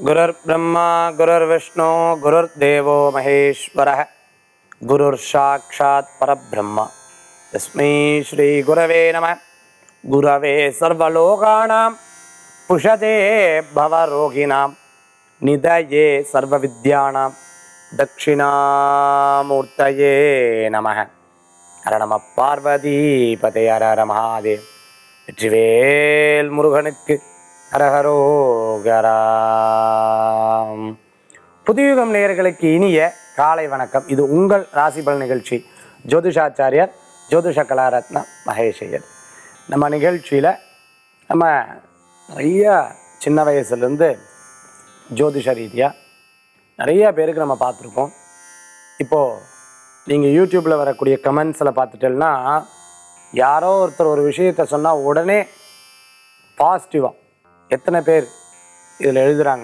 गुरुर्ब्रह्मा गुरुर्विष्णु गुरुर्देवो महेश्वरः गुरुर्साक्षात् परब्रह्म तस्मै श्रीगुरवे नमः गुरवे सर्वलोकानां पुषते भवरोगिणां निधये सर्वविद्यानां दक्षिणामूर्तये नमः ஹர நம பார்வதிபதே ஹர ஹர மகாதேவ் வெற்றிவேல் முருகனுக்கு ஹரஹரோகராம் புதுயுகம் நேயர்களுக்கு இனிய காலை வணக்கம் இது உங்கள் ராசி பலன் நிகழ்ச்சி ஜோதிஷாச்சாரியார் ஜோதிஷ கலாரத்னா மகேஷையர் நம்ம நிகழ்ச்சியில் நம்ம நிறைய சின்ன வயசுலேருந்து ஜோதிஷ ரீதியாக நிறைய பேருக்கு நம்ம பார்த்துருப்போம் இப்போது நீங்கள் யூடியூப்பில் வரக்கூடிய கமெண்ட்ஸில் பார்த்துட்டேன்னா யாரோ ஒருத்தர் ஒரு விஷயத்த சொன்னால் உடனே பாசிட்டிவாக எத்தனை பேர் இதில் எழுதுகிறாங்க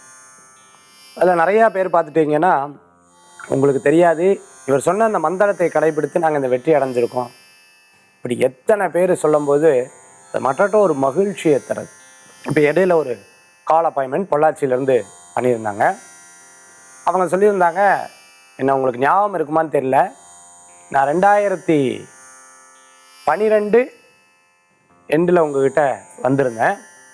அதில் நிறையா பேர் பார்த்துட்டிங்கன்னா உங்களுக்கு தெரியாது இவர் சொன்ன அந்த மந்திரத்தை கடைபிடித்து நாங்கள் இந்த வெற்றி அடைஞ்சிருக்கோம் இப்படி எத்தனை பேர் சொல்லும்போது அது மற்ற ஒரு மகிழ்ச்சியை தருது இப்போ இடையில ஒரு கால் அப்பாயின்மெண்ட் பொள்ளாச்சியிலேருந்து பண்ணியிருந்தாங்க அவங்க சொல்லியிருந்தாங்க என்ன உங்களுக்கு ஞாபகம் இருக்குமான்னு தெரியல நான் ரெண்டாயிரத்தி பனிரெண்டு எண்டில் உங்ககிட்ட வந்திருந்தேன்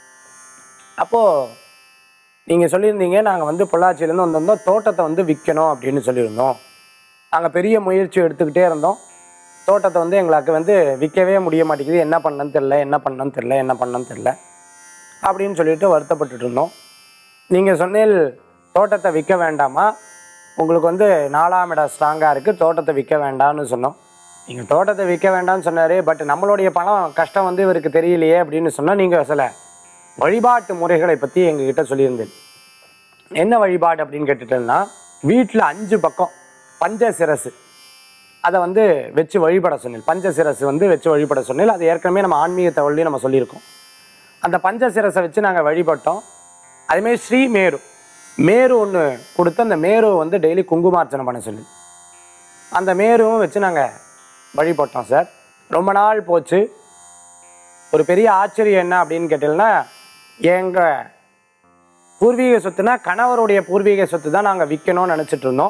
அப்போது நீங்கள் சொல்லியிருந்தீங்க நாங்கள் வந்து பொள்ளாச்சியிலேருந்து வந்திருந்தோம் தோட்டத்தை வந்து விற்கணும் அப்படின்னு சொல்லியிருந்தோம் நாங்கள் பெரிய முயற்சி எடுத்துக்கிட்டே இருந்தோம் தோட்டத்தை வந்து எங்களுக்கு வந்து விற்கவே முடிய மாட்டேங்குது என்ன பண்ணணும்னு தெரில என்ன பண்ணணும்னு தெரில என்ன பண்ணணும்னு தெரில அப்படின்னு சொல்லிட்டு வருத்தப்பட்டுட்டு இருந்தோம் நீங்கள் சொன்னீல் தோட்டத்தை விற்க வேண்டாமா உங்களுக்கு வந்து நாலாம் இடம் ஸ்ட்ராங்காக இருக்குது தோட்டத்தை விற்க வேண்டாம்னு சொன்னோம் நீங்கள் தோட்டத்தை விற்க வேண்டாம்னு சொன்னார் பட் நம்மளுடைய பணம் கஷ்டம் வந்து இவருக்கு தெரியலையே அப்படின்னு சொன்னால் நீங்கள் சில வழிபாட்டு முறைகளை பற்றி எங்ககிட்ட சொல்லியிருந்தேன் என்ன வழிபாடு அப்படின்னு கேட்டுட்டேன்னா வீட்டில் அஞ்சு பக்கம் பஞ்சசிரசு அதை வந்து வச்சு வழிபட சொன்னேன் பஞ்சசிரசு வந்து வச்சு வழிபட சொன்னேன் அது ஏற்கனவே நம்ம ஆன்மீக தகவலையும் நம்ம சொல்லியிருக்கோம் அந்த பஞ்சசிரசை வச்சு நாங்கள் வழிபட்டோம் அதுமாரி ஸ்ரீ மேரு மேரு ஒன்று கொடுத்து அந்த மேரு வந்து டெய்லி குங்குமார்ச்சனை பண்ண சொல்லி அந்த மேருவும் வச்சு நாங்கள் வழிபட்டோம் சார் ரொம்ப நாள் போச்சு ஒரு பெரிய ஆச்சரியம் என்ன அப்படின்னு கேட்டீங்கன்னா எங்கள் பூர்வீக சொத்துனா கணவருடைய பூர்வீக சொத்து தான் நாங்கள் விற்கணும்னு நினச்சிட்டு இருந்தோம்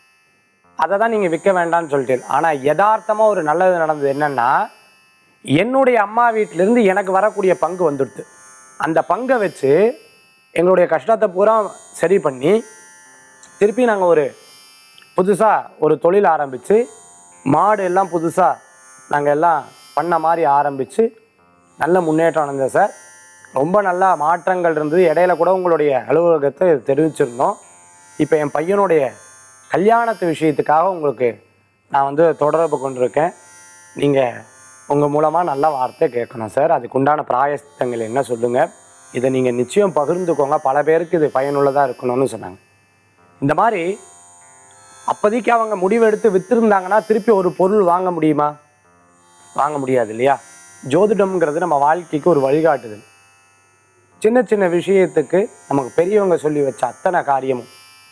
அதை தான் நீங்கள் விற்க வேண்டாம்னு சொல்லிட்டு ஆனால் யதார்த்தமாக ஒரு நல்லது நடந்தது என்னென்னா என்னுடைய அம்மா வீட்டிலேருந்து எனக்கு வரக்கூடிய பங்கு வந்துடுது அந்த பங்கை வச்சு எங்களுடைய கஷ்டத்தை பூரா சரி பண்ணி திருப்பி நாங்கள் ஒரு புதுசாக ஒரு தொழில் ஆரம்பித்து மாடு எல்லாம் புதுசாக நாங்கள் எல்லாம் பண்ண மாதிரி ஆரம்பித்து நல்ல முன்னேற்றம் அடைந்தது சார் ரொம்ப நல்லா மாற்றங்கள் இருந்தது இடையில கூட உங்களுடைய அலுவலகத்தை தெரிவிச்சிருந்தோம் இப்போ என் பையனுடைய கல்யாணத்து விஷயத்துக்காக உங்களுக்கு நான் வந்து தொடர்பு கொண்டிருக்கேன் நீங்கள் உங்கள் மூலமாக நல்ல வார்த்தை கேட்கணும் சார் அதுக்குண்டான பிராயஸ்தங்கள் என்ன சொல்லுங்கள் இதை நீங்கள் நிச்சயம் பகிர்ந்துக்கோங்க பல பேருக்கு இது பயனுள்ளதாக இருக்கணும்னு சொன்னாங்க இந்த மாதிரி அப்போதைக்கு அவங்க முடிவெடுத்து விற்றுருந்தாங்கன்னா திருப்பி ஒரு பொருள் வாங்க முடியுமா வாங்க முடியாது இல்லையா ஜோதிடம்ங்கிறது நம்ம வாழ்க்கைக்கு ஒரு வழிகாட்டுதல் சின்ன சின்ன விஷயத்துக்கு நமக்கு பெரியவங்க சொல்லி வச்ச அத்தனை காரியமும்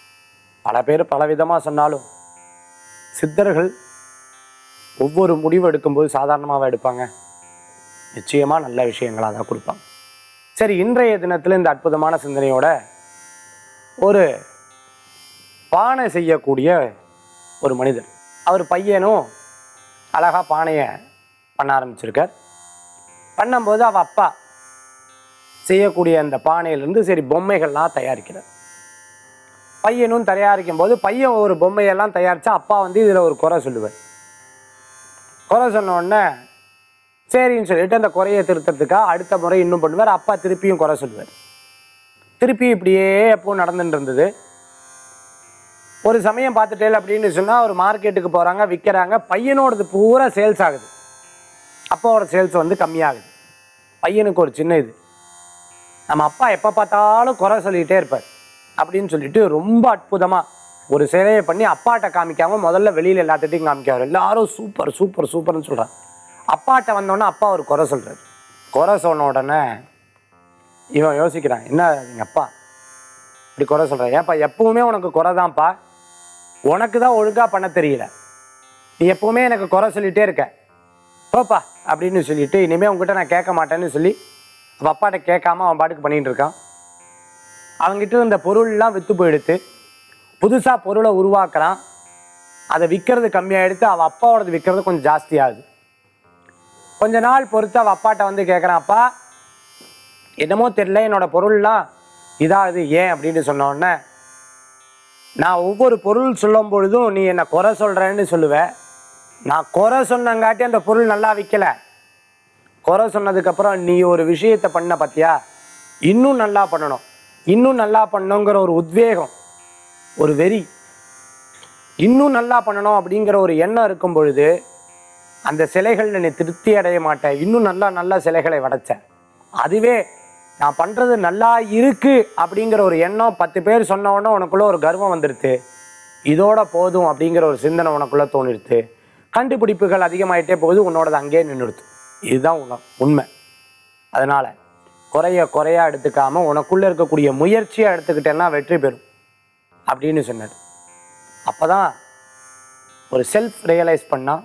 பல பேர் பலவிதமாக சொன்னாலும் சித்தர்கள் ஒவ்வொரு முடிவு எடுக்கும்போது சாதாரணமாக எடுப்பாங்க நிச்சயமாக நல்ல விஷயங்களாக தான் கொடுப்பாங்க சரி இன்றைய தினத்தில் இந்த அற்புதமான சிந்தனையோட ஒரு பானை செய்யக்கூடிய ஒரு மனிதர் அவர் பையனும் அழகாக பானையை பண்ண ஆரம்பிச்சிருக்கார் பண்ணும்போது அவ அப்பா செய்யக்கூடிய அந்த பானையிலேருந்து சரி பொம்மைகள்லாம் தயாரிக்கிறார் பையனும் தயாரிக்கும் போது பையன் ஒரு பொம்மையெல்லாம் தயாரித்தா அப்பா வந்து இதில் ஒரு குறை சொல்லுவார் குறை சொன்ன உடனே சரின்னு சொல்லிட்டு அந்த குறையை திருத்தறதுக்காக அடுத்த முறை இன்னும் பண்ணுவார் அப்பா திருப்பியும் குறை சொல்லுவார் திருப்பி இப்படியே எப்போ நடந்துட்டு இருந்தது ஒரு சமயம் பார்த்துட்டேல் அப்படின்னு சொன்னால் ஒரு மார்க்கெட்டுக்கு போகிறாங்க விற்கிறாங்க பையனோடது பூரா சேல்ஸ் ஆகுது அப்பாவோட சேல்ஸ் வந்து கம்மியாகுது பையனுக்கு ஒரு சின்ன இது நம்ம அப்பா எப்போ பார்த்தாலும் குறை சொல்லிகிட்டே இருப்பார் அப்படின்னு சொல்லிட்டு ரொம்ப அற்புதமாக ஒரு சேவையை பண்ணி அப்பாட்ட காமிக்காம முதல்ல வெளியில் எல்லாத்திட்டையும் காமிக்காரு எல்லாரும் சூப்பர் சூப்பர் சூப்பர்னு சொல்கிறாங்க அப்பாட்ட வந்தோடனே அப்பா ஒரு குறை சொல்கிறார் குறை சொன்ன உடனே இவன் யோசிக்கிறான் என்ன எங்கள் அப்பா இப்படி குறை சொல்கிறான் ஏப்பா எப்பவுமே உனக்கு குறை தான்ப்பா உனக்கு தான் ஒழுங்காக பண்ண தெரியல நீ எப்பவுமே எனக்கு குறை சொல்லிகிட்டே இருக்க போப்பா அப்படின்னு சொல்லிட்டு இனிமேல் உங்ககிட்ட நான் கேட்க மாட்டேன்னு சொல்லி அவன் அப்பாட்ட கேட்காம அவன் பாட்டுக்கு பண்ணிட்டு இருக்கான் அவங்ககிட்ட இருந்த பொருள்லாம் விற்று போயிடுத்து புதுசாக பொருளை உருவாக்குறான் அதை விற்கிறது கம்மியாயிடுத்து அவள் அப்பாவோடது விற்கிறது கொஞ்சம் ஜாஸ்தியாகுது கொஞ்ச நாள் பொறுத்து அவள் அப்பாட்ட வந்து கேட்குறான் அப்பா என்னமோ தெரியல என்னோட பொருள்லாம் இதாகுது ஏன் அப்படின்னு சொன்ன உடனே நான் ஒவ்வொரு பொருள் சொல்லும் பொழுதும் நீ என்னை குறை சொல்கிறேன்னு சொல்லுவ நான் குறை சொன்னங்காட்டி அந்த பொருள் நல்லா விற்கல குறை சொன்னதுக்கப்புறம் நீ ஒரு விஷயத்தை பண்ண பார்த்தியா இன்னும் நல்லா பண்ணணும் இன்னும் நல்லா பண்ணணுங்கிற ஒரு உத்வேகம் ஒரு வெறி இன்னும் நல்லா பண்ணணும் அப்படிங்கிற ஒரு எண்ணம் இருக்கும் பொழுது அந்த சிலைகளில் நீ திருப்தி அடைய மாட்டேன் இன்னும் நல்லா நல்ல சிலைகளை வடைச்ச அதுவே நான் பண்ணுறது நல்லா இருக்கு அப்படிங்கிற ஒரு எண்ணம் பத்து பேர் சொன்ன உடனே உனக்குள்ள ஒரு கர்வம் வந்துடுது இதோட போதும் அப்படிங்கிற ஒரு சிந்தனை உனக்குள்ள தோணிடுது கண்டுபிடிப்புகள் அதிகமாயிட்டே போகுது உன்னோடது அங்கேயே நின்றுடுது இதுதான் உண உண்மை அதனால குறைய குறையா எடுத்துக்காம உனக்குள்ள இருக்கக்கூடிய முயற்சியை எடுத்துக்கிட்டேன்னா வெற்றி பெறும் அப்படின்னு சொன்னார் அப்பதான் ஒரு செல்ஃப் ரியலைஸ் பண்ணா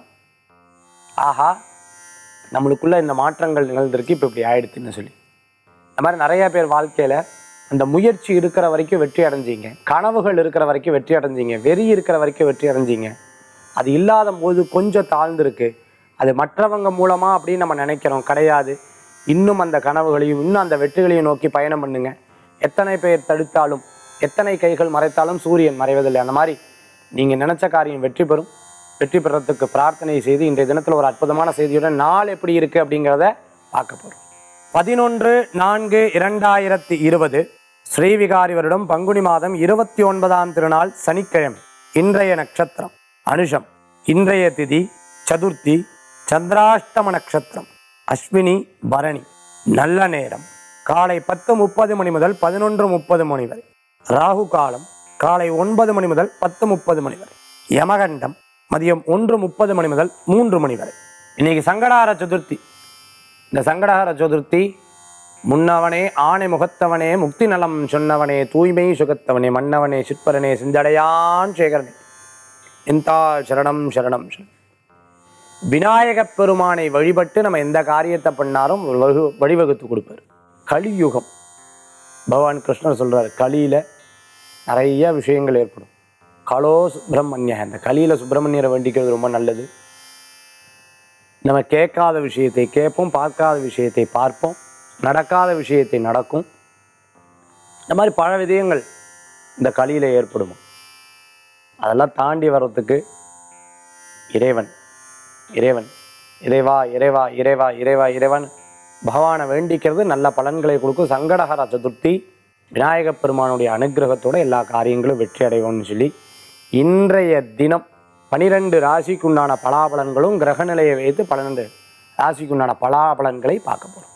ஆஹா நம்மளுக்குள்ள இந்த மாற்றங்கள் நிகழ்ந்திருக்கு இப்போ இப்படி ஆயிடுதுன்னு சொல்லி இந்த மாதிரி நிறைய பேர் வாழ்க்கையில அந்த முயற்சி இருக்கிற வரைக்கும் வெற்றி அடைஞ்சீங்க கனவுகள் இருக்கிற வரைக்கும் வெற்றி அடைஞ்சீங்க வெறி இருக்கிற வரைக்கும் வெற்றி அடைஞ்சீங்க அது இல்லாத போது கொஞ்சம் தாழ்ந்திருக்கு அது மற்றவங்க மூலமா அப்படின்னு நம்ம நினைக்கிறோம் கிடையாது இன்னும் அந்த கனவுகளையும் இன்னும் அந்த வெற்றிகளையும் நோக்கி பயணம் பண்ணுங்க எத்தனை பேர் தடுத்தாலும் எத்தனை கைகள் மறைத்தாலும் சூரியன் மறைவதில்லை அந்த மாதிரி நீங்க நினைச்ச காரியம் வெற்றி பெறும் வெற்றி பெறத்துக்கு பிரார்த்தனை செய்து இன்றைய தினத்துல ஒரு அற்புதமான செய்தியுடன் நாள் எப்படி இருக்கு அப்படிங்கிறத பார்க்க போறோம் பதினொன்று நான்கு இரண்டாயிரத்தி இருபது ஸ்ரீவிகாரி வருடம் பங்குனி மாதம் இருபத்தி ஒன்பதாம் திருநாள் சனிக்கிழமை இன்றைய நட்சத்திரம் அனுஷம் இன்றைய திதி சதுர்த்தி சந்திராஷ்டம நட்சத்திரம் அஸ்வினி பரணி நல்ல நேரம் காலை பத்து முப்பது மணி முதல் பதினொன்று முப்பது மணி வரை ராகு காலம் காலை ஒன்பது மணி முதல் பத்து முப்பது மணி வரை யமகண்டம் மதியம் ஒன்று முப்பது மணி முதல் மூன்று மணி வரை இன்னைக்கு சங்கடார சதுர்த்தி இந்த சங்கடஹர சதுர்த்தி முன்னவனே ஆணை முகத்தவனே முக்தி நலம் சொன்னவனே தூய்மை சுகத்தவனே மன்னவனே சிற்பரனே சிந்தடையான் சேகரனே எந்தா சரணம் சரணம் சரணம் விநாயகப் பெருமானை வழிபட்டு நம்ம எந்த காரியத்தை பண்ணாலும் ஒரு வகு வழிவகுத்து கொடுப்பார் கலியுகம் பகவான் கிருஷ்ணர் சொல்றாரு கலியில நிறைய விஷயங்கள் ஏற்படும் கலோ சுப்பிரமணிய இந்த கலியில சுப்பிரமணியரை வேண்டிக்கிறது ரொம்ப நல்லது நம்ம கேட்காத விஷயத்தை கேட்போம் பார்க்காத விஷயத்தை பார்ப்போம் நடக்காத விஷயத்தை நடக்கும் இந்த மாதிரி பல விதயங்கள் இந்த கலியில ஏற்படுமா அதெல்லாம் தாண்டி வர்றதுக்கு இறைவன் இறைவன் இறைவா இறைவா இறைவா இறைவா இறைவன் பகவானை வேண்டிக்கிறது நல்ல பலன்களை கொடுக்கும் சங்கடஹர சதுர்த்தி விநாயகப் பெருமானுடைய அனுகிரகத்தோட எல்லா காரியங்களும் வெற்றி அடைவோம்னு சொல்லி இன்றைய தினம் பனிரெண்டு ராசிக்குண்டான பலாபலன்களும் கிரகநிலையை வைத்து பன்னெண்டு ராசிக்குண்டான பலாபலன்களை பார்க்க போறோம்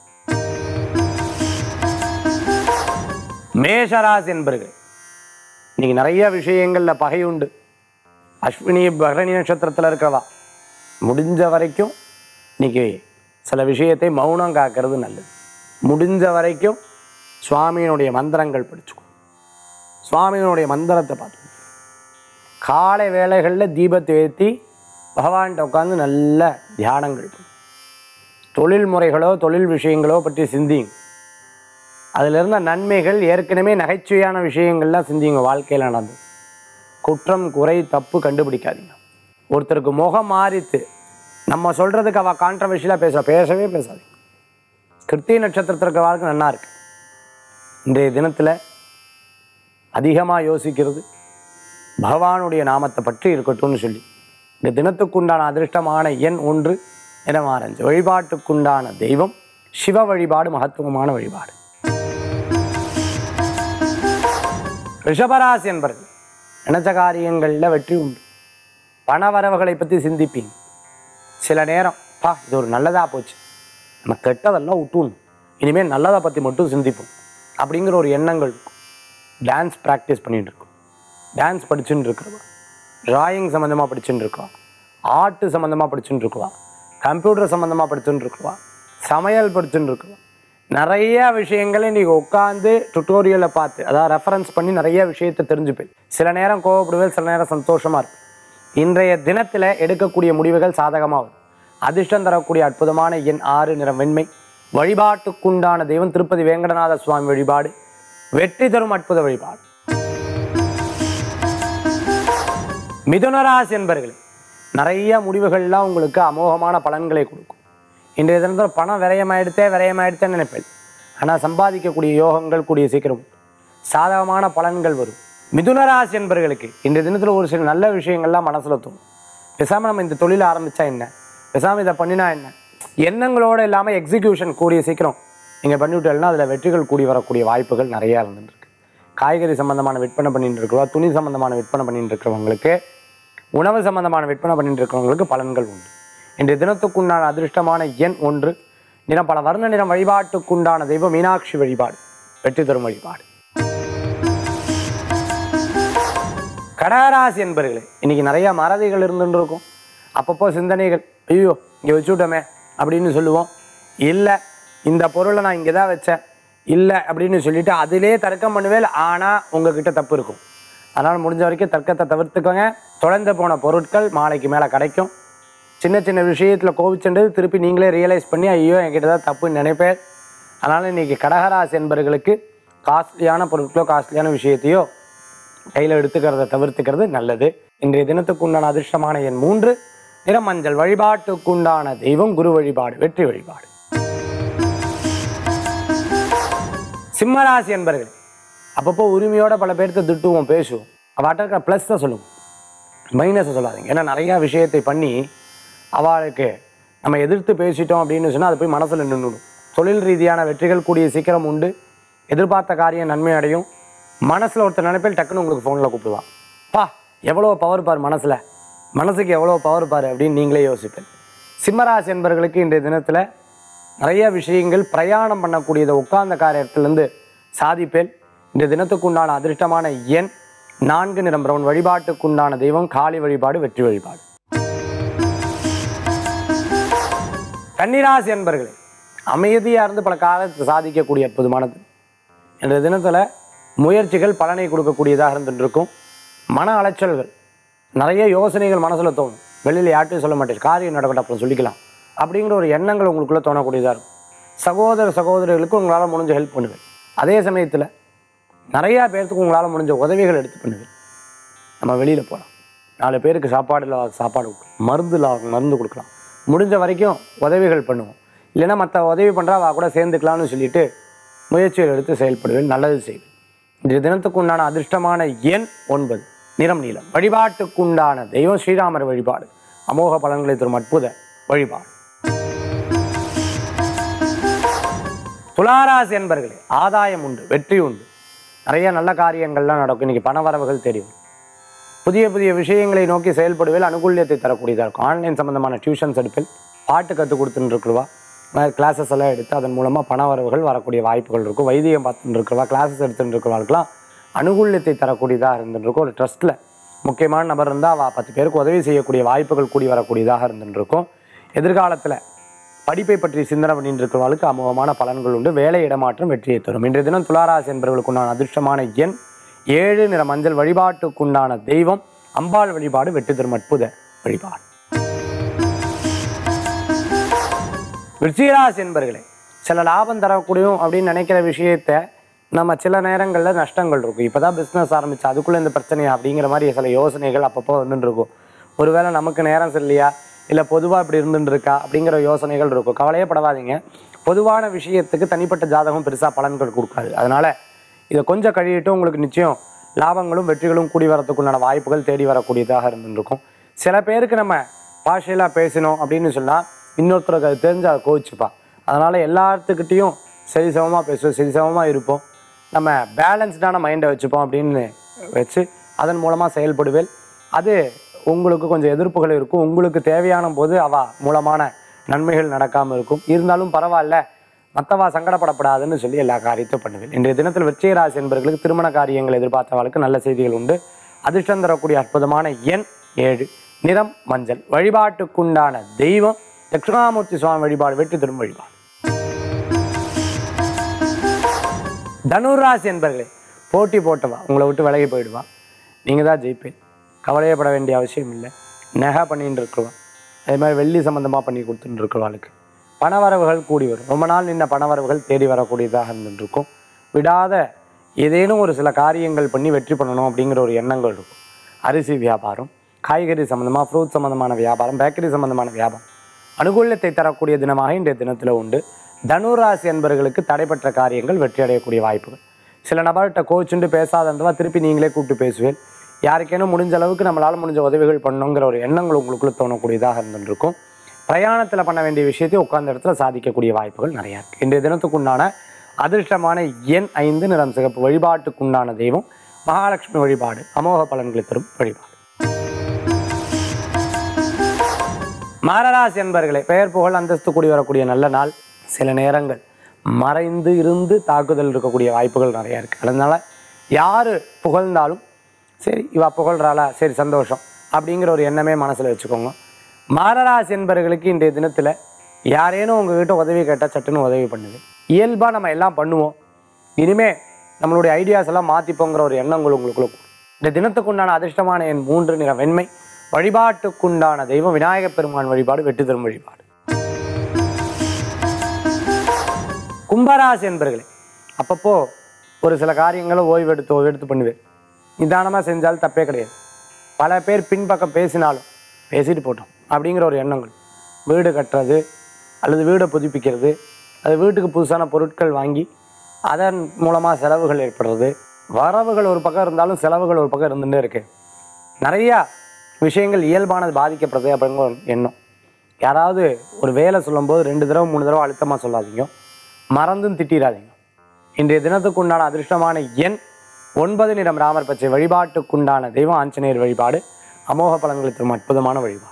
மேஷராசி என்பர்கள் இன்னைக்கு நிறைய விஷயங்கள்ல பகை உண்டு அஸ்வினி பரணி நட்சத்திரத்தில் இருக்கிறவா முடிஞ்ச வரைக்கும் இன்னைக்கு சில விஷயத்தை மௌனம் காக்கிறது நல்லது முடிஞ்ச வரைக்கும் சுவாமியினுடைய மந்திரங்கள் படிச்சுக்கோ சுவாமியினுடைய மந்திரத்தை பார்த்து காலை வேளைகளில் தீபத்தை ஏற்றி பகவான்கிட்ட உட்காந்து நல்ல தியானங்கள் பண்ணு. தொழில் முறைகளோ தொழில் விஷயங்களோ பற்றி சிந்திங்க அதில் இருந்த நன்மைகள் ஏற்கனவே நகைச்சுவையான விஷயங்கள்லாம் சிந்திங்க வாழ்க்கையில் நடந்தது குற்றம் குறை தப்பு கண்டுபிடிக்காதீங்க ஒருத்தருக்கு முகம் மாறித்து நம்ம சொல்கிறதுக்கு அவள் கான்ட்ரவர்ஷியலாக பேச பேசவே பேசாதீங்க கிருத்திய நட்சத்திரத்திற்கு வாழ்க்கை நன்னா இருக்கு இன்றைய தினத்தில் அதிகமாக யோசிக்கிறது பகவானுடைய நாமத்தை பற்றி இருக்கட்டும்னு சொல்லி இந்த தினத்துக்குண்டான அதிர்ஷ்டமான எண் ஒன்று நிறம் ஆரஞ்சு வழிபாட்டுக்குண்டான தெய்வம் சிவ வழிபாடு மகத்துவமான வழிபாடு ரிஷபராசி என்பர்கள் நினைச்ச காரியங்களில் வெற்றி உண்டு பண வரவுகளை பற்றி சிந்திப்பீங்க சில நேரம் பா இது ஒரு நல்லதாக போச்சு நம்ம கெட்டதெல்லாம் விட்டுணும் இனிமேல் நல்லதை பற்றி மட்டும் சிந்திப்போம் அப்படிங்கிற ஒரு எண்ணங்கள் இருக்கும் டான்ஸ் ப்ராக்டிஸ் பண்ணிட்டு இருக்கோம் டான்ஸ் படிச்சுட்டு இருக்கிறவா டிராயிங் சம்மந்தமாக படிச்சுட்டு இருக்கா ஆர்ட் சம்மந்தமாக படிச்சுட்டு இருக்குவா கம்ப்யூட்டர் சம்மந்தமாக படிச்சுட்டு இருக்குவா சமையல் படிச்சுட்டு இருக்குவா நிறைய விஷயங்களை நீங்கள் உட்காந்து டுட்டோரியலை பார்த்து அதாவது ரெஃபரன்ஸ் பண்ணி நிறைய விஷயத்தை தெரிஞ்சுப்பேன் சில நேரம் கோவப்படுவேன் சில நேரம் சந்தோஷமாக இருக்கும் இன்றைய தினத்தில் எடுக்கக்கூடிய முடிவுகள் சாதகமாக வரும் அதிர்ஷ்டம் தரக்கூடிய அற்புதமான எண் ஆறு நிறம் வெண்மை வழிபாட்டுக்குண்டான தெய்வம் திருப்பதி வேங்கடநாத சுவாமி வழிபாடு வெற்றி தரும் அற்புத வழிபாடு மிதுனராசி என்பர்களே நிறைய முடிவுகள்லாம் உங்களுக்கு அமோகமான பலன்களை கொடுக்கும் இன்றைய தினத்தில் பணம் விரயமாயிடுத்தே விரயமாயிடுத்தேன்னு நினைப்பேன் ஆனால் சம்பாதிக்கக்கூடிய யோகங்கள் கூடிய சீக்கிரம் உண்டு. சாதகமான பலன்கள் வரும் மிதுனராசி என்பர்களுக்கு இன்றைய தினத்தில் ஒரு சில நல்ல விஷயங்கள்லாம் மனசில் தோணும் பேசாமல் நம்ம இந்த தொழிலை ஆரம்பித்தா என்ன பேசாமல் இதை பண்ணினா என்ன எண்ணங்களோடு இல்லாமல் எக்ஸிக்யூஷன் கூடிய சீக்கிரம் நீங்கள் பண்ணிவிட்டீங்கன்னா அதில் வெற்றிகள் கூடி வரக்கூடிய வாய்ப்புகள் நிறையா இருந்துட்டு இருக்கு காய்கறி சம்பந்தமான விற்பனை பண்ணிட்டு இருக்கிறவா துணி சம்பந்தமான விற்பனை பண்ணிட்டு இருக்கிறவங்களுக்கு உணவு சம்பந்தமான விற்பனை பண்ணிட்டு இருக்கிறவங்களுக்கு பலன்கள் உண்டு இன்றைய தினத்துக்குண்டான அதிர்ஷ்டமான எண் ஒன்று நிறம் பல வர்ண நிறம் வழிபாட்டுக்குண்டான தெய்வம் மீனாட்சி வழிபாடு வெற்றி தரும் வழிபாடு கடகராசி என்பர்களே இன்னைக்கு நிறைய மறதிகள் இருந்துட்டு இருக்கும் அப்பப்போ சிந்தனைகள் ஐயோ இங்கே வச்சுவிட்டோமே அப்படின்னு சொல்லுவோம் இல்லை இந்த பொருளை நான் இங்கே தான் வச்சேன் இல்லை அப்படின்னு சொல்லிட்டு அதிலே தர்க்கம் பண்ணுவேன் ஆனால் உங்ககிட்ட தப்பு இருக்கும் அதனால் முடிஞ்ச வரைக்கும் தர்க்கத்தை தவிர்த்துக்கோங்க தொலைந்து போன பொருட்கள் மாலைக்கு மேலே கிடைக்கும் சின்ன சின்ன விஷயத்தில் கோபிச்சென்றது திருப்பி நீங்களே ரியலைஸ் பண்ணி ஐயோ என்கிட்ட தான் தப்புன்னு நினைப்பேன் அதனால் இன்னைக்கு கடகராசி என்பர்களுக்கு காஸ்ட்லியான பொருட்களோ காஸ்ட்லியான விஷயத்தையோ கையில் எடுத்துக்கிறத தவிர்த்துக்கிறது நல்லது இன்றைய தினத்துக்குண்டான அதிர்ஷ்டமான எண் மூன்று நிறம் மஞ்சள் வழிபாட்டுக்குண்டான தெய்வம் குரு வழிபாடு வெற்றி வழிபாடு சிம்மராசி என்பர்கள் அப்பப்போ உரிமையோட பல பேர்த்த திட்டுவோம் பேசுவோம் அவாட்ட இருக்கிற ப்ளஸ்ஸை சொல்லுவோம் மைனஸை சொல்லாதீங்க ஏன்னா நிறையா விஷயத்தை பண்ணி அவளுக்கு நம்ம எதிர்த்து பேசிட்டோம் அப்படின்னு சொன்னால் அது போய் மனசில் நின்றுடும் தொழில் ரீதியான வெற்றிகள் கூடிய சீக்கிரம் உண்டு எதிர்பார்த்த காரியம் நன்மை அடையும் மனசில் ஒருத்தர் நினைப்பில் டக்குன்னு உங்களுக்கு ஃபோனில் கூப்பிடுவான் பா எவ்வளோ பவர் பார் மனசில் மனசுக்கு எவ்வளோ பவர் பார் அப்படின்னு நீங்களே யோசிப்பேன் சிம்மராசி என்பர்களுக்கு இன்றைய தினத்தில் நிறைய விஷயங்கள் பிரயாணம் பண்ணக்கூடியதை உட்கார்ந்த காரியத்திலேருந்து சாதிப்பேன் இந்த தினத்துக்குண்டான அதிர்ஷ்டமான எண் நான்கு நிறம் பிரவுன் வழிபாட்டுக்குண்டான தெய்வம் காளி வழிபாடு வெற்றி வழிபாடு கன்னிராசி என்பர்களே அமைதியாக இருந்து பல காலத்தை சாதிக்கக்கூடிய அற்புதமானது இந்த தினத்தில் முயற்சிகள் பலனை கொடுக்கக்கூடியதாக இருந்துட்டு இருக்கும் மன அலைச்சல்கள் நிறைய யோசனைகள் மனசில் தோணும் வெளியில் யார்ட்டையும் சொல்ல மாட்டேன் காரியம் நடக்கட்டும் அப்புறம் சொல்லிக்கலாம் அப்படிங்கிற ஒரு எண்ணங்கள் உங்களுக்குள்ளே தோணக்கூடியதாக இருக்கும் சகோதர சகோதரிகளுக்கு உங்களால் முடிஞ்ச ஹெல்ப் பண்ணுவேன் அதே சமயத்தில் நிறையா பேர்த்துக்கு உங்களால் முடிஞ்ச உதவிகள் எடுத்து பண்ணுவேன் நம்ம வெளியில் போகலாம் நாலு பேருக்கு சாப்பாடு இல்ல சாப்பாடு கொடுக்கலாம் மருந்து இல்ல மருந்து கொடுக்கலாம் முடிஞ்ச வரைக்கும் உதவிகள் பண்ணுவோம் இல்லைன்னா மற்ற உதவி பண்ணுறா அவள் கூட சேர்ந்துக்கலாம்னு சொல்லிட்டு முயற்சிகள் எடுத்து செயல்படுவேன் நல்லது செய்வேன் இன்றைய தினத்துக்கு உண்டான அதிர்ஷ்டமான எண் ஒன்பது நிறம் நீலம் வழிபாட்டுக்குண்டான தெய்வம் ஸ்ரீராமர் வழிபாடு அமோக பலன்களை தரும் அற்புத வழிபாடு துளாராசி என்பர்களே ஆதாயம் உண்டு வெற்றி உண்டு நிறைய நல்ல காரியங்கள்லாம் நடக்கும் இன்னைக்கு பணவரவுகள் தெரியும் புதிய புதிய விஷயங்களை நோக்கி செயல்படுவேல் அனுகூல்யத்தை தரக்கூடியதாக இருக்கும் ஆன்லைன் சம்பந்தமான டியூஷன்ஸ் எடுப்பில் பாட்டு கற்றுக் கொடுத்துட்டு இருக்கிறவா கிளாஸஸ் எல்லாம் எடுத்து அதன் மூலமாக பண வரவுகள் வரக்கூடிய வாய்ப்புகள் இருக்கும் வைத்தியம் பார்த்துட்டு இருக்கிறவா கிளாஸஸ் எடுத்துட்டு இருக்கிறவாளுக்கெல்லாம் அனுகூல்யத்தை தரக்கூடியதாக இருந்துட்டு இருக்கும் ஒரு ட்ரஸ்ட்டில் முக்கியமான நபர் இருந்தால் அவள் பத்து பேருக்கு உதவி செய்யக்கூடிய வாய்ப்புகள் கூடி வரக்கூடியதாக இருந்துட்டு இருக்கும் எதிர்காலத்தில் படிப்பை பற்றி சிந்தனை பண்ணிட்டு இருக்கிறவர்களுக்கு அமோகமான பலன்கள் உண்டு வேலை இடமாற்றம் வெற்றியை தரும் இன்றைய தினம் துளாராசி என்பவர்களுக்குண்டான அதிர்ஷ்டமான எண் ஏழு நிற மஞ்சள் வழிபாட்டுக்குண்டான தெய்வம் அம்பாள் வழிபாடு வெற்றி தரும் அற்புத வழிபாடு விருச்சிகராசி என்பர்களே சில லாபம் தரக்கூடியும் அப்படின்னு நினைக்கிற விஷயத்த நம்ம சில நேரங்களில் நஷ்டங்கள் இருக்கும் இப்போ தான் பிஸ்னஸ் ஆரம்பிச்சு அதுக்குள்ளே இந்த பிரச்சனையா அப்படிங்கிற மாதிரி சில யோசனைகள் அப்பப்போ வந்துட்டு இருக்கும் ஒருவேளை நமக்கு நேரம் சரியில்லையா இல்லை பொதுவாக இப்படி இருந்துட்டு இருக்கா அப்படிங்கிற யோசனைகள் இருக்கும் கவலையே படாதீங்க பொதுவான விஷயத்துக்கு தனிப்பட்ட ஜாதகம் பெருசாக பலன்கள் கொடுக்காது அதனால் இதை கொஞ்சம் கழியிட்டு உங்களுக்கு நிச்சயம் லாபங்களும் வெற்றிகளும் கூடி வரத்துக்குண்டான வாய்ப்புகள் தேடி வரக்கூடியதாக இருந்துருக்கும் சில பேருக்கு நம்ம பாஷையெல்லாம் பேசினோம் அப்படின்னு சொன்னால் இன்னொருத்தருக்கு அது தெரிஞ்சு அதை கோவிச்சுப்பா அதனால் எல்லாத்துக்கிட்டேயும் சரிசமமாக பேசுவோம் சரிசமமாக இருப்போம் நம்ம பேலன்ஸ்டான மைண்டை வச்சுப்போம் அப்படின்னு வச்சு அதன் மூலமாக செயல்படுவேன் அது உங்களுக்கு கொஞ்சம் எதிர்ப்புகள் இருக்கும் உங்களுக்கு தேவையான போது அவ மூலமான நன்மைகள் நடக்காமல் இருக்கும் இருந்தாலும் பரவாயில்ல மற்றவா சங்கடப்படப்படாதுன்னு சொல்லி எல்லா காரியத்தையும் பண்ணுவேன் இன்றைய தினத்தில் விருச்சிக ராசி என்பவர்களுக்கு திருமண காரியங்கள் எதிர்பார்த்தவர்களுக்கு நல்ல செய்திகள் உண்டு அதிர்ஷ்டம் தரக்கூடிய அற்புதமான எண் ஏழு நிறம் மஞ்சள் வழிபாட்டுக்குண்டான தெய்வம் தட்சிணாமூர்த்தி சுவாமி வழிபாடு வெற்றி தரும் வழிபாடு தனுராசி என்பர்களே போட்டி போட்டவா உங்களை விட்டு விலகி போயிடுவா நீங்கள் தான் ஜெயிப்பேன் கவலையப்பட வேண்டிய அவசியம் இல்லை நெகை பண்ணிட்டு இருக்கிறவா அதே மாதிரி வெள்ளி சம்மந்தமாக பண்ணி கொடுத்துட்டு இருக்கிறவாளுக்கு பணவரவுகள் கூடி வரும் ரொம்ப நாள் நின்ன பணவரவுகள் தேடி வரக்கூடியதாக இருந்துட்டு இருக்கும் விடாத ஏதேனும் ஒரு சில காரியங்கள் பண்ணி வெற்றி பண்ணணும் அப்படிங்கிற ஒரு எண்ணங்கள் இருக்கும் அரிசி வியாபாரம் காய்கறி சம்மந்தமாக ஃப்ரூட் சம்மந்தமான வியாபாரம் பேக்கரி சம்மந்தமான வியாபாரம் அனுகூலத்தை தரக்கூடிய தினமாக இன்றைய தினத்தில் உண்டு தனுராசி என்பவர்களுக்கு தடைப்பட்ட காரியங்கள் வெற்றி அடையக்கூடிய வாய்ப்புகள் சில நபர்கிட்ட கோச்சுண்டு பேசாதந்தவா திருப்பி நீங்களே கூப்பிட்டு பேசுவேன் யாருக்கேனும் முடிஞ்ச அளவுக்கு நம்மளால் முடிஞ்ச உதவிகள் பண்ணணுங்கிற ஒரு எண்ணங்கள் உங்களுக்குள்ள தோணக்கூடியதாக இருந்துருக்கும் பிரயாணத்தில் பண்ண வேண்டிய விஷயத்தை உட்கார்ந்த இடத்துல சாதிக்கக்கூடிய வாய்ப்புகள் நிறையா இருக்குது இன்றைய தினத்துக்குண்டான அதிர்ஷ்டமான எண் ஐந்து நிறம் சிகப்பு வழிபாட்டுக்குண்டான தெய்வம் மகாலட்சுமி வழிபாடு அமோக பலன்களை தரும் வழிபாடு மகராசி என்பர்களே பெயர் புகழ் அந்தஸ்து கூடி வரக்கூடிய நல்ல நாள் சில நேரங்கள் மறைந்து இருந்து தாக்குதல் இருக்கக்கூடிய வாய்ப்புகள் நிறையா இருக்குது அதனால யார் புகழ்ந்தாலும் சரி இவா புகழ்றாளா சரி சந்தோஷம் அப்படிங்கிற ஒரு எண்ணமே மனசில் வச்சுக்கோங்க மகராசி என்பவர்களுக்கு இன்றைய தினத்தில் யாரேனும் உங்ககிட்ட உதவி கேட்டால் சட்டுன்னு உதவி பண்ணுது இயல்பாக நம்ம எல்லாம் பண்ணுவோம் இனிமே நம்மளுடைய ஐடியாஸ் எல்லாம் மாற்றிப்போங்கிற ஒரு எண்ணங்கள் உங்களுக்குள்ள கூடும். இந்த தினத்துக்குண்டான அதிர்ஷ்டமான என் மூன்று நிற வெண்மை வழிபாட்டுக்குண்டான தெய்வம் விநாயகப் பெருமான் வழிபாடு வெற்றி தரும் வழிபாடு கும்பராசி என்பர்களே அப்பப்போ ஒரு சில காரியங்களை ஓய்வெடுத்து ஓய்வெடுத்து பண்ணுவேன் நிதானமாக செஞ்சால் தப்பே கிடையாது பல பேர் பின்பக்கம் பேசினாலும் பேசிட்டு போட்டோம் அப்படிங்கிற ஒரு எண்ணங்கள் வீடு கட்டுறது அல்லது வீடை புதுப்பிக்கிறது அது வீட்டுக்கு புதுசான பொருட்கள் வாங்கி அதன் மூலமாக செலவுகள் ஏற்படுறது வரவுகள் ஒரு பக்கம் இருந்தாலும் செலவுகள் ஒரு பக்கம் இருந்துகிட்டே இருக்கு நிறையா விஷயங்கள் இயல்பானது பாதிக்கப்படுது அப்படிங்கிற ஒரு எண்ணம் யாராவது ஒரு வேலை சொல்லும்போது ரெண்டு தடவை மூணு தடவை அழுத்தமாக சொல்லாதீங்க மறந்தும் திட்டிடாதீங்க இன்றைய தினத்துக்குண்டான அதிர்ஷ்டமான எண் ஒன்பது நிறம் ராமர் பச்சை வழிபாட்டுக்குண்டான தெய்வம் ஆஞ்சநேயர் வழிபாடு அமோக பலன்களை தரும் அற்புதமான வழிபாடு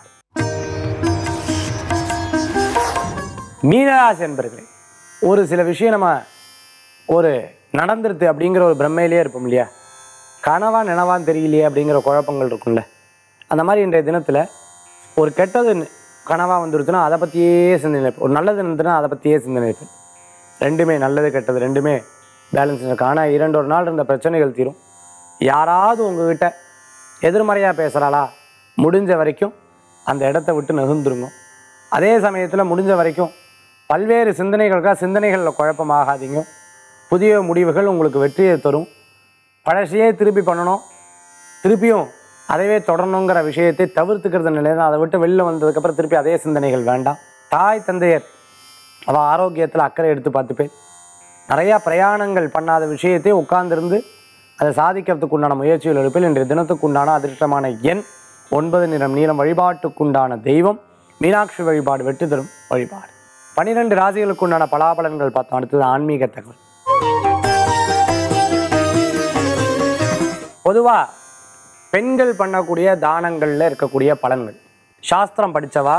மீனராசி என்பர்களே ஒரு சில விஷயம் நம்ம ஒரு நடந்துருது அப்படிங்கிற ஒரு பிரம்மையிலேயே இருப்போம் இல்லையா கனவா நினவான்னு தெரியலையே அப்படிங்கிற குழப்பங்கள் இருக்கும்ல அந்த மாதிரி இன்றைய தினத்தில் ஒரு கெட்டது கனவா வந்துருச்சுன்னா அதை பற்றியே சிந்தனை இருப்பேன் ஒரு நல்லது இருந்ததுன்னா அதை பற்றியே சிந்தனை இருப்பேன் ரெண்டுமே நல்லது கெட்டது ரெண்டுமே பேலன்ஸ் இருக்கு ஆனால் இரண்டு ஒரு நாள் இருந்த பிரச்சனைகள் தீரும் யாராவது உங்ககிட்ட எதிர்மறையாக பேசுகிறாளா முடிஞ்ச வரைக்கும் அந்த இடத்த விட்டு நெகுந்துருங்க அதே சமயத்தில் முடிஞ்ச வரைக்கும் பல்வேறு சிந்தனைகளுக்காக சிந்தனைகளில் குழப்பமாகாதீங்க புதிய முடிவுகள் உங்களுக்கு வெற்றியை தரும் பழசையே திருப்பி பண்ணணும் திருப்பியும் அதைவே தொடரணுங்கிற விஷயத்தை தவிர்த்துக்கிறது நிலைதான் அதை விட்டு வெளில வந்ததுக்கப்புறம் திருப்பி அதே சிந்தனைகள் வேண்டாம் தாய் தந்தையர் அவள் ஆரோக்கியத்தில் அக்கறை எடுத்து பார்த்துப்பேன் நிறையா பிரயாணங்கள் பண்ணாத விஷயத்தை உட்கார்ந்திருந்து அதை சாதிக்கிறதுக்கு உண்டான முயற்சிகள் எடுப்பில் இன்றைய தினத்துக்கு உண்டான அதிர்ஷ்டமான எண் ஒன்பது நிறம் நீளம் வழிபாட்டுக்குண்டான தெய்வம் மீனாட்சி வழிபாடு வெற்றி தரும் வழிபாடு பன்னிரெண்டு ராசிகளுக்கு உண்டான பலாபலன்கள் பார்த்தோம் அடுத்தது ஆன்மீக தகவல் பொதுவாக பெண்கள் பண்ணக்கூடிய தானங்களில் இருக்கக்கூடிய பலன்கள் சாஸ்திரம் படித்தவா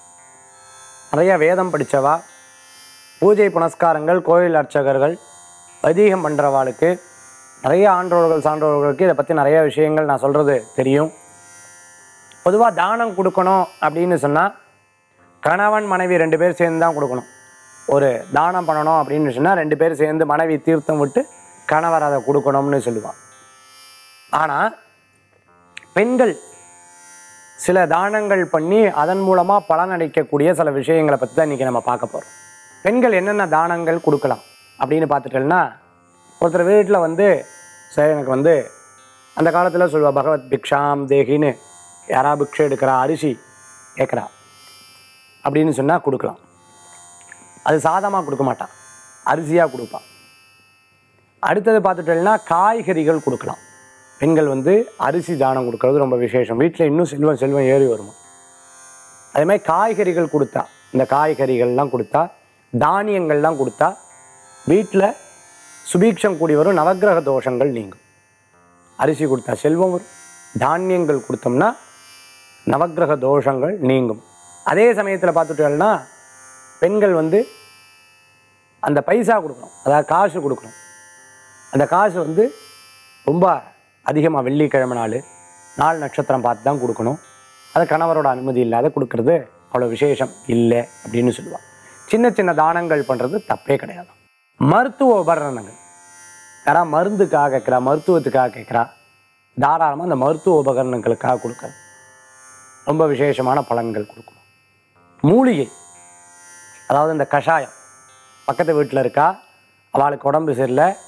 நிறைய வேதம் படித்தவா பூஜை புனஸ்காரங்கள் கோயில் அர்ச்சகர்கள் வைதீகம் பண்ணுறவாளுக்கு நிறைய ஆன்றோர்கள் சான்றோர்களுக்கு இதை பற்றி நிறைய விஷயங்கள் நான் சொல்கிறது தெரியும் பொதுவாக தானம் கொடுக்கணும் அப்படின்னு சொன்னால் கணவன் மனைவி ரெண்டு பேர் சேர்ந்து தான் கொடுக்கணும் ஒரு தானம் பண்ணணும் அப்படின்னு சொன்னால் ரெண்டு பேர் சேர்ந்து மனைவி தீர்த்தம் விட்டு கணவர் அதை கொடுக்கணும்னு சொல்லுவான் ஆனால் பெண்கள் சில தானங்கள் பண்ணி அதன் மூலமாக பலனளிக்கக்கூடிய சில விஷயங்களை பற்றி தான் இன்றைக்கி நம்ம பார்க்க போகிறோம் பெண்கள் என்னென்ன தானங்கள் கொடுக்கலாம் அப்படின்னு பார்த்துட்டோம்னா ஒருத்தர் வீட்டில் வந்து சரி எனக்கு வந்து அந்த காலத்தில் சொல்லுவா பகவத் பிக்ஷாம் தேகின்னு யாரா பிக்ஷை எடுக்கிறா அரிசி கேட்குறா அப்படின்னு சொன்னால் கொடுக்கலாம் அது சாதமாக கொடுக்க மாட்டான் அரிசியாக கொடுப்பான் அடுத்தது பார்த்துட்டோம்னா காய்கறிகள் கொடுக்கலாம் பெண்கள் வந்து அரிசி தானம் கொடுக்கறது ரொம்ப விசேஷம் வீட்டில் இன்னும் செல்வம் செல்வம் ஏறி வருமா அதே மாதிரி காய்கறிகள் கொடுத்தா இந்த காய்கறிகள்லாம் கொடுத்தா தானியங்கள்லாம் கொடுத்தா வீட்டில் சுபீக்ஷம் கூடி வரும் நவக்கிரக தோஷங்கள் நீங்கும் அரிசி கொடுத்தா செல்வம் வரும் தானியங்கள் கொடுத்தோம்னா நவக்கிரக தோஷங்கள் நீங்கும் அதே சமயத்தில் பார்த்துட்டோம்னா பெண்கள் வந்து அந்த பைசா கொடுக்கணும் அதாவது காசு கொடுக்கணும் அந்த காசு வந்து ரொம்ப அதிகமாக வெள்ளிக்கிழமை நாள் நாள் நட்சத்திரம் பார்த்து தான் கொடுக்கணும் அது கணவரோட அனுமதி இல்லாத கொடுக்கறது அவ்வளோ விசேஷம் இல்லை அப்படின்னு சொல்லுவாள் சின்ன சின்ன தானங்கள் பண்ணுறது தப்பே கிடையாது மருத்துவ உபகரணங்கள் யாராவது மருந்துக்காக கேட்குறா மருத்துவத்துக்காக கேட்குறா தாராளமாக அந்த மருத்துவ உபகரணங்களுக்காக கொடுக்குறது ரொம்ப விசேஷமான பலன்கள் கொடுக்கணும் மூலிகை அதாவது இந்த கஷாயம் பக்கத்து வீட்டில் இருக்கா அவளுக்கு உடம்பு சரியில்லை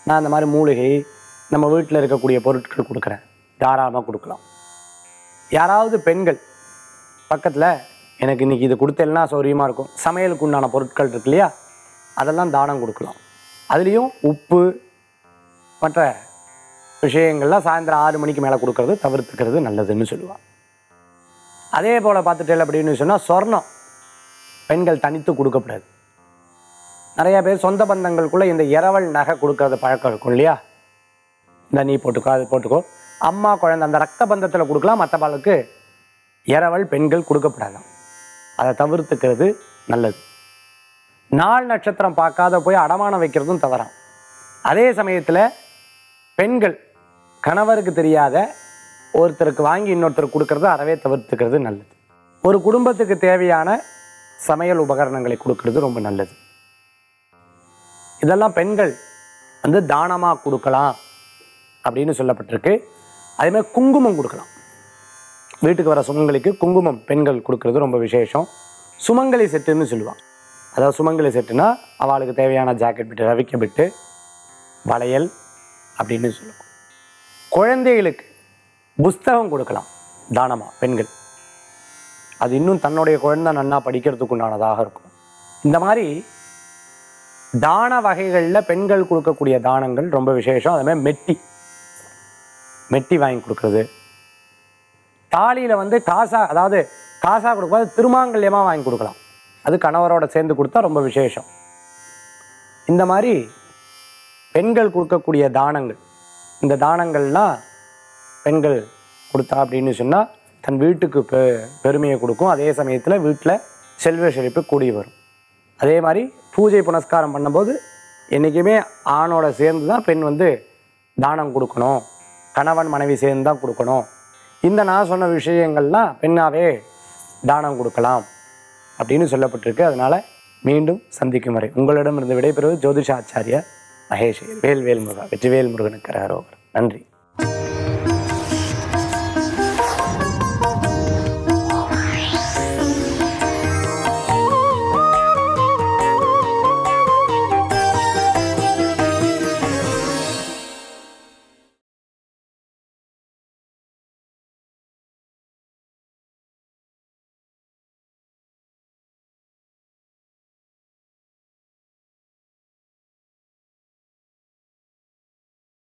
நான் இந்த மாதிரி மூலிகை நம்ம வீட்டில் இருக்கக்கூடிய பொருட்கள் கொடுக்குறேன் தாராளமாக கொடுக்கலாம் யாராவது பெண்கள் பக்கத்தில் எனக்கு இன்னைக்கு இது கொடுத்தேன்னா சௌரியமாக இருக்கும் சமையலுக்கு உண்டான பொருட்கள் இருக்கு இல்லையா அதெல்லாம் தானம் கொடுக்கலாம் அதுலேயும் உப்பு மற்ற விஷயங்கள்லாம் சாயந்தரம் ஆறு மணிக்கு மேலே கொடுக்கறது தவிர்த்துக்கிறது நல்லதுன்னு சொல்லுவாள் அதே போல் பார்த்துட்டேன் அப்படின்னு சொன்னால் சொர்ணம் பெண்கள் தனித்து கொடுக்கக்கூடாது நிறைய பேர் சொந்த பந்தங்களுக்குள்ள இந்த இரவல் நகை கொடுக்கறது பழக்கம் இருக்கும் இல்லையா இந்த நீ போட்டுக்கோ அது போட்டுக்கோ அம்மா குழந்தை அந்த ரத்த பந்தத்தில் கொடுக்கலாம் மற்றவளுக்கு இரவல் பெண்கள் கொடுக்கப்படாதாம் அதை தவிர்த்துக்கிறது நல்லது நாள் நட்சத்திரம் பார்க்காத போய் அடமானம் வைக்கிறதும் தவறாம் அதே சமயத்தில் பெண்கள் கணவருக்கு தெரியாத ஒருத்தருக்கு வாங்கி இன்னொருத்தருக்கு கொடுக்கறது அறவே தவிர்த்துக்கிறது நல்லது ஒரு குடும்பத்துக்கு தேவையான சமையல் உபகரணங்களை கொடுக்கறது ரொம்ப நல்லது இதெல்லாம் பெண்கள் வந்து தானமாக கொடுக்கலாம் அப்படின்னு சொல்லப்பட்டிருக்கு அதே மாதிரி குங்குமம் கொடுக்கலாம் வீட்டுக்கு வர சுமங்கலிக்கு குங்குமம் பெண்கள் கொடுக்கறது ரொம்ப விசேஷம் சுமங்கலி செட்டுன்னு சொல்லுவாங்க அதாவது சுமங்கலி செட்டுனா அவளுக்கு தேவையான ஜாக்கெட் பிட்டு ரவிக்க பிட்டு வளையல் அப்படின்னு சொல்லுவோம் குழந்தைகளுக்கு புஸ்தகம் கொடுக்கலாம் தானமாக பெண்கள் அது இன்னும் தன்னுடைய குழந்தை நன்னா படிக்கிறதுக்கு உண்டானதாக இருக்கும் இந்த மாதிரி தான வகைகளில் பெண்கள் கொடுக்கக்கூடிய தானங்கள் ரொம்ப விசேஷம் அதே மாதிரி மெட்டி மெட்டி வாங்கி கொடுக்கறது தாலியில் வந்து காசா அதாவது காசா கொடுக்கும்போது திருமாங்கல்யமாக வாங்கி கொடுக்கலாம் அது கணவரோட சேர்ந்து கொடுத்தா ரொம்ப விசேஷம் இந்த மாதிரி பெண்கள் கொடுக்கக்கூடிய தானங்கள் இந்த தானங்கள்லாம் பெண்கள் கொடுத்தா அப்படின்னு சொன்னால் தன் வீட்டுக்கு பெ பெருமையை கொடுக்கும் அதே சமயத்தில் வீட்டில் செல்வ செழிப்பு கூடி வரும் அதே மாதிரி பூஜை புனஸ்காரம் பண்ணும்போது என்றைக்குமே ஆணோட சேர்ந்து தான் பெண் வந்து தானம் கொடுக்கணும் கணவன் மனைவி சேர்ந்து தான் கொடுக்கணும் இந்த நான் சொன்ன விஷயங்கள்லாம் பெண்ணாவே தானம் கொடுக்கலாம் அப்படின்னு சொல்லப்பட்டிருக்கு அதனால் மீண்டும் சந்திக்கும் வரை உங்களிடமிருந்து விடைபெறுவது ஜோதிஷாச்சாரியா மகேஷ் வேல்வேல் முருகா வெற்றிவேல் முருகனுக்கு கரகரோகர் நன்றி